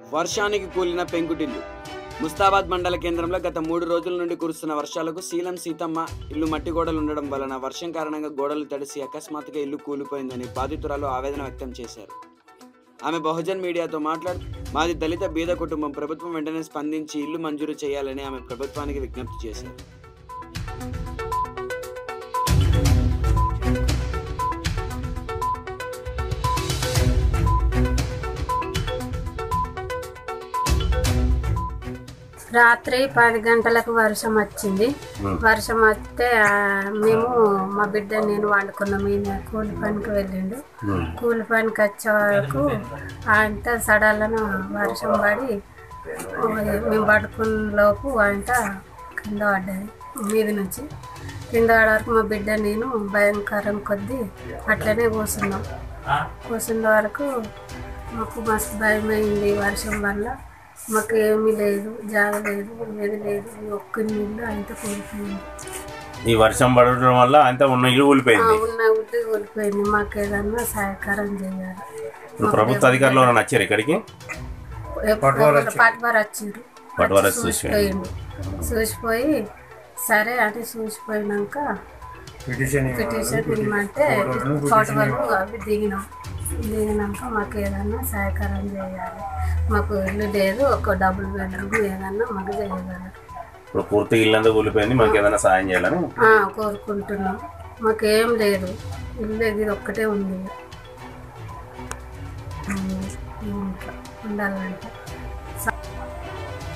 వర్షానికి కూలిన పెంకుటిల్లు ముస్తాబాద్ మండల కేంద్రంలో గత మూడు రోజుల నుండి కురుస్తున్న వర్షాలకు శీలం సీతమ్మ ఇల్లు మట్టి గోడలు ఉండడం వలన వర్షం కారణంగా గోడలు తడిసి అకస్మాత్తుగా ఇల్లు కూలిపోయిందని బాధితురాలు ఆవేదన వ్యక్తం చేశారు ఆమె బహుజన్ మీడియాతో మాట్లాడుతూ మాది దళిత బీద కుటుంబం ప్రభుత్వం వెంటనే స్పందించి ఇల్లు మంజూరు చేయాలని ఆమె ప్రభుత్వానికి విజ్ఞప్తి చేశారు రాత్రి పది గంటలకు వర్షం వచ్చింది వర్షం వస్తే ఆ, మేము మా బిడ్డ నేను వండుకున్నాం ఈయన కూలి పనికి వెళ్ళిండు కూలి పనికి వచ్చే వరకు ఆయన సడలను వర్షం పడి మేము పడుకున్న లోపు ఆయన కింద పడ్డది మీద నుంచి కింద పడే వరకు మా బిడ్డ నేను భయంకరం కొద్దీ అట్లనే కూర్చున్నాం కూర్చున్న వరకు మాకు మస్తు భయమైంది వర్షం వల్ల మాకు ఏమీ లేదు జాగ లేదు ఏది లేదు ఈ ఒక్క నీళ్ళు అంత కోల్పోయింది ఈ వర్షం పడటం వల్ల అంతా ఉన్న ఇల్లు ఆ కూలిపోయింది ఉన్న ఉడ్డు కోల్పోయింది మాకు ఏదన్నా సహాయకారం చేయాలి ఇప్పుడు ప్రభుత్వ అధికారులు ఎవరైనా వచ్చారు ఇక్కడికి పట్వారు వచ్చిండ్రు పట్వారు వచ్చి వచ్చి చూసిపోయిండు చూసిపోయి సరే అని చూసిపోయినాక పిటిషన్ ఇవ్వమంటే ఫోటోలు అవి దిగినాం దిగినాక మాకు ఏదన్నా సహాయకారం చేయాలి మాకు ఇల్లు లేదు ఒక డబుల్ బెడ్రూమ్ ఏదన్నా మాకు చేయగలరు ఇప్పుడు పూర్తి ఇల్లు అంతా కూలిపోయింది మాకు ఏదైనా సాయం చేయాలని ఆ, కోరుకుంటున్నాం మాకేం లేదు ఇల్లు ఇది ఒక్కటే ఉంది ఉమ్, ఇంట్లో ఉండాలంటే